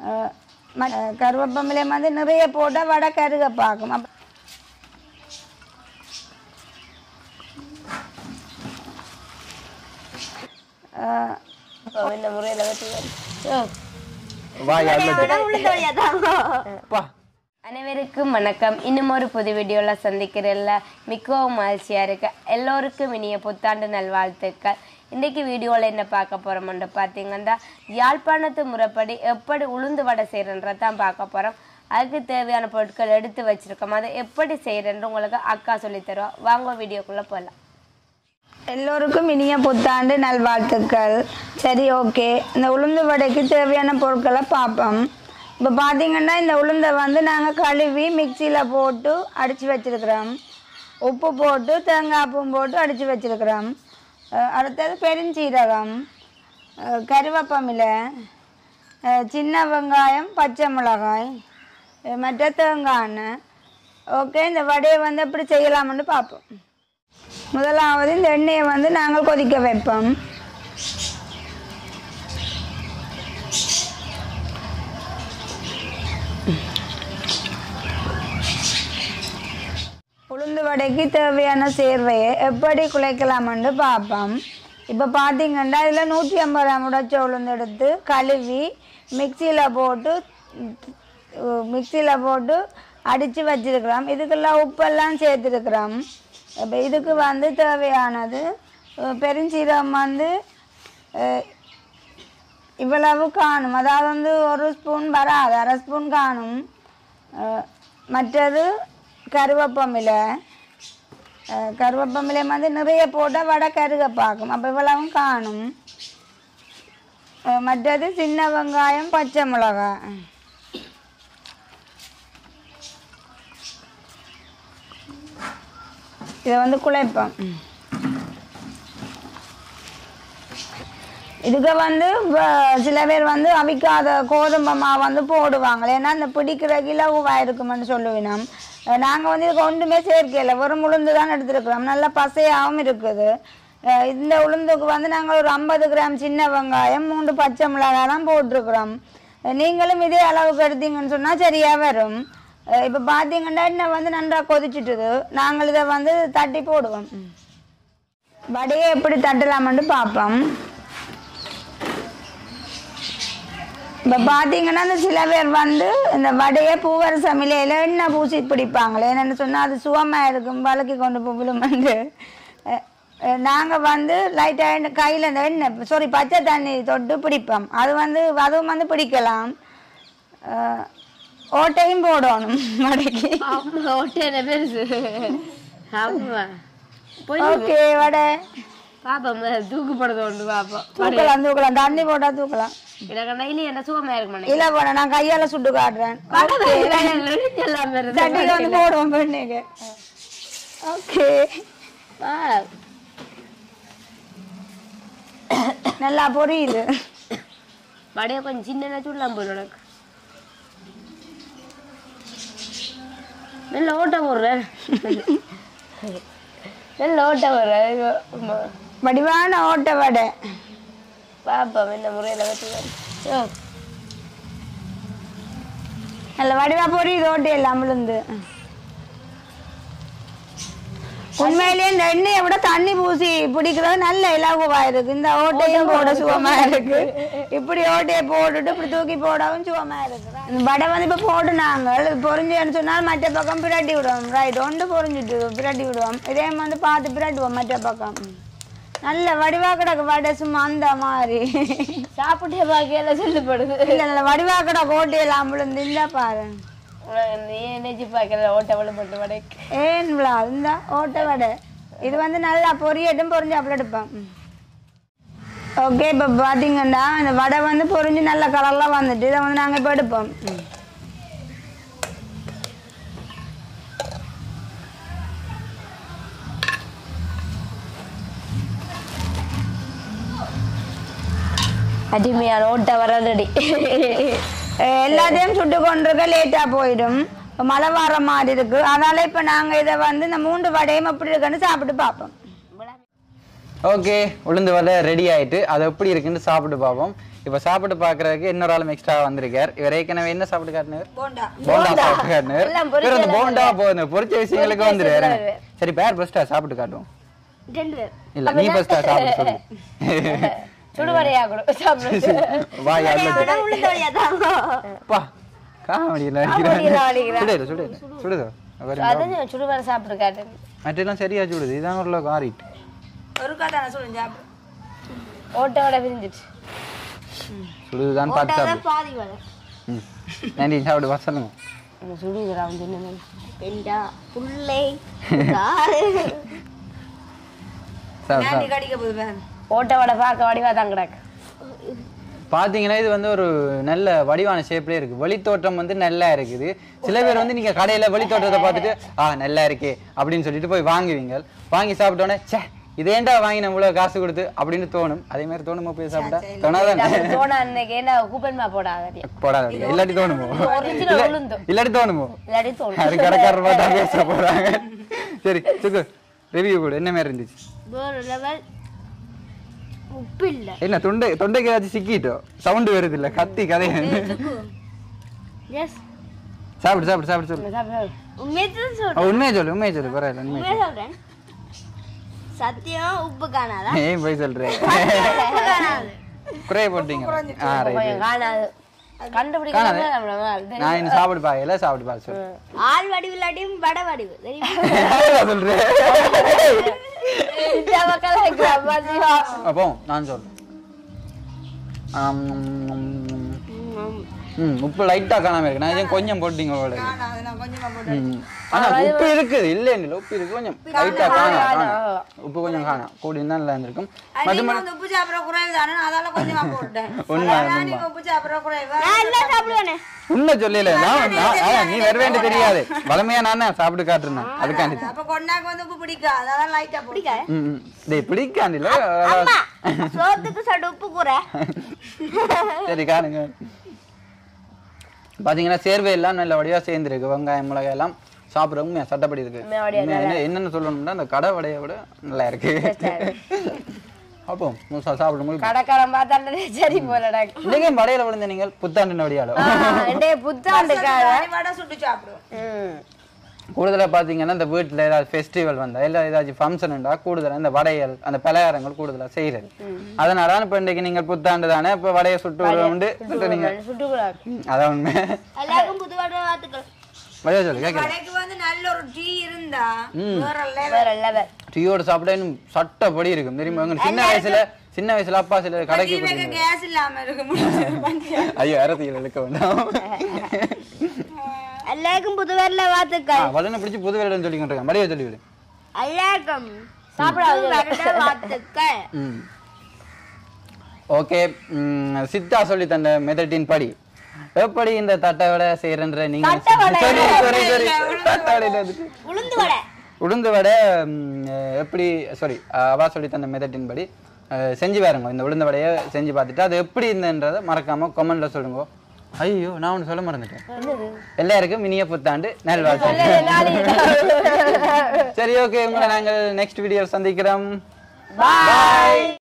அஹ், ம- அஹ், கருவேப்பமிலையும் வந்து நிறைய போட்டால் வடை கருக பார்க்கும் அப்ப அஹ், என்ன முறையில் வச்சு வாய் அல்லது பா அனைவருக்கும் வணக்கம் இன்னும் ஒரு புது வீடியோவில் சந்திக்கிறதில்ல மிகவும் மகிழ்ச்சியாக இருக்கு எல்லோருக்கும் இனிய புத்தாண்டு நல்வாழ்த்துக்கள் இன்றைக்கு வீடியோவில் என்ன பார்க்க போகிறோம்னு பார்த்தீங்கன்னா யாழ்ப்பாணத்து முறைப்படி எப்படி உளுந்து வடை செய்கிறன்றதை தான் பார்க்க போகிறோம் அதுக்கு தேவையான பொருட்கள் எடுத்து வச்சிருக்கோம் அதை எப்படி செய்கிறேன்னு உங்களுக்கு அக்கா சொல்லித் தருவா வாங்க வீடியோக்குள்ளே போகலாம் எல்லோருக்கும் இனிய புத்தாண்டு நல்வாழ்த்துக்கள் சரி ஓகே இந்த உளுந்து வடைக்கு தேவையான பொருட்களை பார்ப்போம் இப்போ பார்த்தீங்கன்னா இந்த உளுந்தை வந்து நாங்கள் கழுவி மிக்சியில் போட்டு அடித்து வச்சிருக்கிறோம் உப்பு போட்டு தேங்காய் பூவும் போட்டு அடித்து வச்சிருக்கிறோம் அஹ் அடுத்தது பெருஞ்சீரகம் அஹ் கருவேப்பமிலை அஹ் சின்ன வெங்காயம் பச்சை மிளகாய் அஹ் மற்ற தேங்காய் எண்ணெய் ஓகே இந்த வடையை வந்து எப்படி செய்யலாம்னு பார்ப்போம் முதலாவது இந்த எண்ணெயை வந்து நாங்கள் கொதிக்க வைப்போம் உளுந்து வடைக்கு தேவையான சேர்வையை எப்படி குலைக்கலாம்னு பார்ப்போம் இப்போ பார்த்தீங்கன்னா இதில் நூற்றி ஐம்பது கிராம் உடைச்ச உளுந்து எடுத்து கழுவி மிக்சியில் போட்டு மிக்சியில் போட்டு அடித்து வச்சிருக்கிறோம் இதுக்கெல்லாம் உப்பெல்லாம் சேர்த்துருக்குறோம் இப்போ இதுக்கு வந்து தேவையானது அஹ் பெருஞ்சீரகம் வந்து அஹ், இவ்வளவு காணும் அதாவது வந்து ஒரு ஸ்பூன் வராது அரை ஸ்பூன் காணும் அஹ், மற்றது கருவேப்பமிலை அஹ், கருவேப்பமிலை வந்து நிறைய போட்டால் வடை கருக பார்க்கும் அப்போ இவ்வளவும் காணும் அஹ், மற்றது சின்ன வெங்காயம் பச்சை மிளகாய் இதை வந்து குழைப்போம் இதுக்கு வந்து வ- சில பேர் வந்து அவிக்காத கோதுமை மாவு வந்து போடுவாங்க ஏன்னா இந்த பிடிக்கிற இலகுவாக இருக்குமென்னு சொல்லுவினோம் நாங்கள் வந்து இதுக்கு ஒன்றுமே சேர்க்கையில் வெறும் உளுந்து தான் எடுத்துருக்குறோம் நல்லா பசையாகவும் இருக்குது அஹ் இந்த உளுந்துக்கு வந்து நாங்கள் ஒரு ஐம்பது கிராம் சின்ன வெங்காயம் மூன்று பச்சை மிளகாயெல்லாம் போட்டிருக்கிறோம் நீங்களும் இதே அளவுக்கு எடுத்தீங்கன்னு சொன்னால் சரியாக வரும் இப்போ பார்த்தீங்கன்னா இன்னும் வந்து நன்றாக கொதிச்சுட்டுது நாங்கள் இதை வந்து தட்டி போடுவோம் வடையை எப்படி தட்டலாம்னு பார்ப்போம் இப்போ பார்த்தீங்கன்னா இந்த சில பேர் வந்து இந்த வடையை பூவரச மிலையில் எண்ணெய் பூசி பிடிப்பாங்களே என்னென்னு சொன்னால் அது சுவமாக இருக்கும் வழுக்கி கொண்டு போகலுமெண்டு நாங்கள் வந்து லைட்டாக எண்ணெய் கையில் இந்த எண்ணெய் சாரி பச்சை தண்ணி தொட்டு பிடிப்போம் அது வந்து அதுவும் வந்து பிடிக்கலாம் அஹ், ஓட்டையும் போடணும் வடைக்கு ஆமா ஒட்டேன பெருசு ஆமா ஓகே வடை பாப்போம் தூக்கு போடுறது ஒன்று பாப்போம் தூக்கலாம் தூக்கலாம் தண்ணி போட்டால் தூக்கலாம் எனக்கு இனி என்ன சுகமாக இருக்கு இல்லை போட நான் கையால் சுட்டு காட்டுறேன் எல்லாமே தண்ணியில் வந்து போடுவோம் பெண்ணுக்கு ஓகே நல்லா பொரியுது வடைய கொஞ்சம் சின்ன சுடலாம் போல உனக்கு நல்ல ஓட்ட போடுறேன் நல்ல ஓட்ட போடுறேன் வடிவான ஓட்ட வடை பாப்பா என்ன முறையில் வச்சு நல்ல வடிவா பொரியுது ஓட்டை எல்லாம் விழுந்து உண்மையிலேயே இந்த எண்ணெயை விட தண்ணி பூசி பிடிக்கிறது நல்ல இலகுவா இருக்கு இந்த ஓட்டையும் போட சுகமா இருக்கு இப்படி ஓட்டையை போட்டுட்டு இப்படி தூக்கி போடவும் சுகமா இருக்கு இந்த வடை வந்து இப்ப போட்டுனாங்க இது பொரிஞ்சுன்னு சொன்னால் மற்ற பக்கம் பிரட்டி விடுவோம் ரைட் ஒன்று பொரிஞ்சுட்டு பிரட்டி விடுவோம் இதே வந்து பார்த்து பிரட்டுவோம் மற்ற பக்கம் நல்ல வடிவா கிடக்கு வடை சும்மா அந்த மாதிரி சாப்பிட்டே பாக்கையில சொல்லுப்படுது இல்ல நல்ல வடிவா கிடக்கு ஓட்டையெல்லாம் விழுந்து இந்த பாரு நீ நினைச்சு பார்க்கல ஓட்ட விழுப்பட்டு வடைக்கு ஏன் விழா இந்த ஓட்ட வடை இது வந்து நல்லா பொரியட்டும் பொரிஞ்சு அப்படி எடுப்பேன் ஓகே இப்போ பார்த்தீங்கன்னா இந்த வடை வந்து பொரிஞ்சு நல்ல கலர்லாம் வந்துட்டு இதை வந்து நாங்கள் இப்போ எடுப்போம் அடிமையான ஓட்ட வரடி அஹ் எல்லாத்தையும் சுட்டு கொண்டிருக்க லேட்டாக போயிடும் இப்போ மழை வர மாதிரி இருக்கு அதனால இப்போ நாங்கள் இதை வந்து இந்த மூன்று வடையும் எப்படி இருக்குன்னு சாப்பிட்டு பார்ப்போம் ஓகே உளுந்து வடை ரெடி ஆயிட்டு அது எப்படி இருக்குன்னு சாப்பிட்டு பார்ப்போம் இப்போ சாப்பிட்டு பார்க்கறதுக்கு இன்னொரு ஆளும் எக்ஸ்ட்ரா வந்திருக்கார் இவர் ஏற்கனவே என்ன சாப்பிட்டு காட்டினார் போண்டா போண்டா சாப்பிட்டு காட்டினார் எல்லாம் பொரிச்ச இவர் அந்த போண்டா போகுது பொரிச்ச விஷயங்களுக்கு பொரிச்ச வந்துரு விஷயத்துல சரி பேர் ஃபர்ஸ்டா சாப்பிட்டு காட்டுவோம் ரெண்டு பேர் இல்ல நீ ஃபர்ஸ்டா சாப்பிட்டு சொல்லு சுடுவடையா கூட சாப்பிடு வாய் அல்லது உளுந்த வழியா தாங்க பா காமெடியில் காமெடியில அடிக்கிறான். சுடுது சுடுது சுடுதோ அதான் சுடுவடை சாப்பிட்டு காட்டு மற்றெல்லாம் சரியா சுடுது இதான் ஒரு அளவுக்கு ஆறிட்டு ஒரு காட்டான சொல்லுங்க சாப்பிடு ஓட்டோட பிரிஞ்சிட்டு சுடுதுதான் பார்த்து சாப்பிடு பாதி வலை ம் நன்றி சாப்பிடு வா சொல்லுங்க சுடுகிறான் வந்து என்ன பெண்டா புள்ளை காரு சாப்பிடு நாண்டி சாப்பிடு கடிக்க போகுது வேன் ஓட்டோட பார்க்க வடிவா தான் கிடக்கு பார்த்தீங்கன்னா இது வந்து ஒரு நல்ல வடிவான ஷேப்லேயே இருக்கு வெளித்தோற்றம் வந்து நல்லா இருக்குது சில பேர் வந்து நீங்க கடையில வெளித்தோற்றத்தை பார்த்துட்டு ஆ நல்லா இருக்கே அப்படின்னு சொல்லிட்டு போய் வாங்குவீங்க வாங்கி சாப்பிட்டோன்னே ச்சே இதேண்டா வாங்கி நம்ம இவ்வளவு காசு கொடுத்து அப்படின்னு தோணும் அதே மாதிரி தோணுமா போய் சாப்பிட்டா தோணாதானே அப்படி போனா அன்னைக்கு என்ன கூப்பன்மா போடாத போடாத இல்லாட்டி தோணுமோ ஒரிஜினல் இல்ல- உளுந்து இல்லாட்டி தோணுமோ இல்லாட்டி தோணும் அது கடைக்காரர் பார்த்தா பேச போறாங்க சரி சுக்கு ரிவ்யூ கூட என்ன மாதிரி இருந்துச்சு வேறு லெவல் உப்பு இல்ல என்ன தொண்டை தொண்டைக்கு ஏதாச்சும் சிக்கிட்டோ சவுண்ட் வருது இல்ல கத்தி கதை எஸ் சாப்பிடு சாப்பிடு சாப்பிடு சொல்லு சாப்பிடு. உண்மையை தான் சொல்றேன் ஆ, உண்மையை சொல்லு உண்மையை சொல்லு பரவாயில்ல உண்மையை உண்மையை சொல்றேன் சத்தியம் உப்பு காணாதா சொல்லு. ஏன் போய் சொல்றேன் உப்பு காணாது குறைய போட்டீங்க ஆ ரைட் கொஞ்சம் காணாது கண்டுபிடிக்கிறது காணாது. நம்மள தெரியும். நான் இன்னும் சாப்பிடு பாக்கல சாப்பிடு பாக்க சொல்லு ஆள் வடிவு இல்லாட்டியும் வட வடிவு தெரியுமா சொல்றேன் இந்த பக்கம் இருக்கிற பாத்தியா? அப்போ நான் சொல்றேன் ஆம், ம் உப்பு லைட்டா காணாம இருக்கு நான் இதையும் கொஞ்சம் போட்டீங்க போல இருக்கு. அது நான் கொஞ்சமா போட்டு ம். ஆனா உப்பு இருக்குது இல்ல இல்ல உப்பு இருக்கு கொஞ்சம் லைட்டா காணா காணா உப்பு கொஞ்சம் காணா கூடி இருந்தா நல்லா இருந்திருக்கும் நீங்க வந்து உப்பு சாப்பிட குறைவு தானே அதால கொஞ்சமா போட்டேன் உண்மை, அதான் நீங்க உப்பு சாப்பிட குறைவா நான் எல்லாம் சாப்பிடுவேனே உண்மை சொல்லல நான் நான்- அதான் நீ வரவேண்டி தெரியாது வளமையா நானே சாப்பிட்டு காட்டுறேன் அதுக்காண்டி தான். அப்ப கொண்டாக்கு வந்து உப்பு பிடிக்காது அதான் லைட்டா பிடிக்காது ம் ம். டேய் பிடிக்காண்டில அம்மா சோத்துக்கு சடு உப்பு கூற சரி காணுங்க பாத்தீங்கன்னா சேர்வை எல்லாம் நல்ல வடிவா சேர்ந்துருக்கு வெங்காயம் மிளகாய் எல்லாம் சாப்பிட உண்மையா சட்டப்படி இருக்கு உண்மையா வடிவா உண்மையா என்ன- என்னென்ன சொல்லணும்னா அந்த கடை வடையை விட நல்லா இருக்கு அப்போ முழுசா சாப்பிடும்போது கடைக்காரன் பார்த்தாண்டே சரி போலடா இன்னைக்கு வடையில விழுந்த நீங்கள் புத்தாண்டு வடியாலும் ரெண்டே புத்தாண்டுக்காக வடை சுட்டு சாப்பிடுவோம் ம். கூடுதலா பாத்தீங்கன்னா இந்த வீட்டுல ஏதாவது ஃபெஸ்டிவல் வந்தா இல்ல ஏதாச்சும் ஃபங்க்ஷன் உண்டா கூடுதலா இந்த வடைகள் அந்த பலகாரங்கள் கூடுதலா செய்யறது அதனால தான் இப்ப இன்னைக்கு நீங்கள் புத்தாண்டு தானே இப்ப வடையை சுட்டு உண்டு நீங்க சுட்டுக்கூடாது ம், அதான் உண்மை எல்லாருக்கும் புது வட வாழ்த்துக்கள் வடையா சொல்லு கேட்க கடைக்கு வந்து நல்ல ஒரு டீ இருந்தா வேற level. வேற லெவல் டீயோட சாப்பிட இன்னும் சட்டப்படி இருக்கும் தெரியுமா எங்க சின்ன வயசுல சின்ன வயசுல அப்பா சில கடைக்கு டீ வைக்க போயிருந்தாங்க. கேஸ் இல்லாம இருக்க முடியாது ஐயோ அரசியல் இழுக்க வேண்டாம் எல்லாருக்கும் புது வரல வாழ்த்துக்கள் வளன பிடிச்சி புது வேடம் சொல்லிக்கிட்டு இருக்கேன் வடையை சொல்லி விடு எல்லாருக்கும் சாப்பிடாது வருட வாழ்த்துக்கள் ம் ஓகே சித்தா சொல்லி தந்த மெதட்டின் படி எப்படி இந்த தட்டை வடை செய்யறன்ற நீங்க சரி சரி சரி தட்டை வடையில வந்துட்டு உளுந்து வடை உளுந்து வடை ம், எப்படி சாரி அவா சொல்லி தந்த மெதட்டின் படி அஹ், செஞ்சு பாருங்க இந்த உளுந்து வடையை செஞ்சு பார்த்துட்டு அது எப்படி இருந்ததுன்றதை மறக்காம கமெண்ட்ல சொல்லுங்க ஐயோ நான் ஒன்று சொல்ல மறந்துட்டேன் எல்லாருக்கும் இனிய புத்தாண்டு நல்வாழ்த்து சரி ஓகே உங்களை நாங்கள் நெக்ஸ்ட் வீடியோ சந்திக்கிறோம் பாய்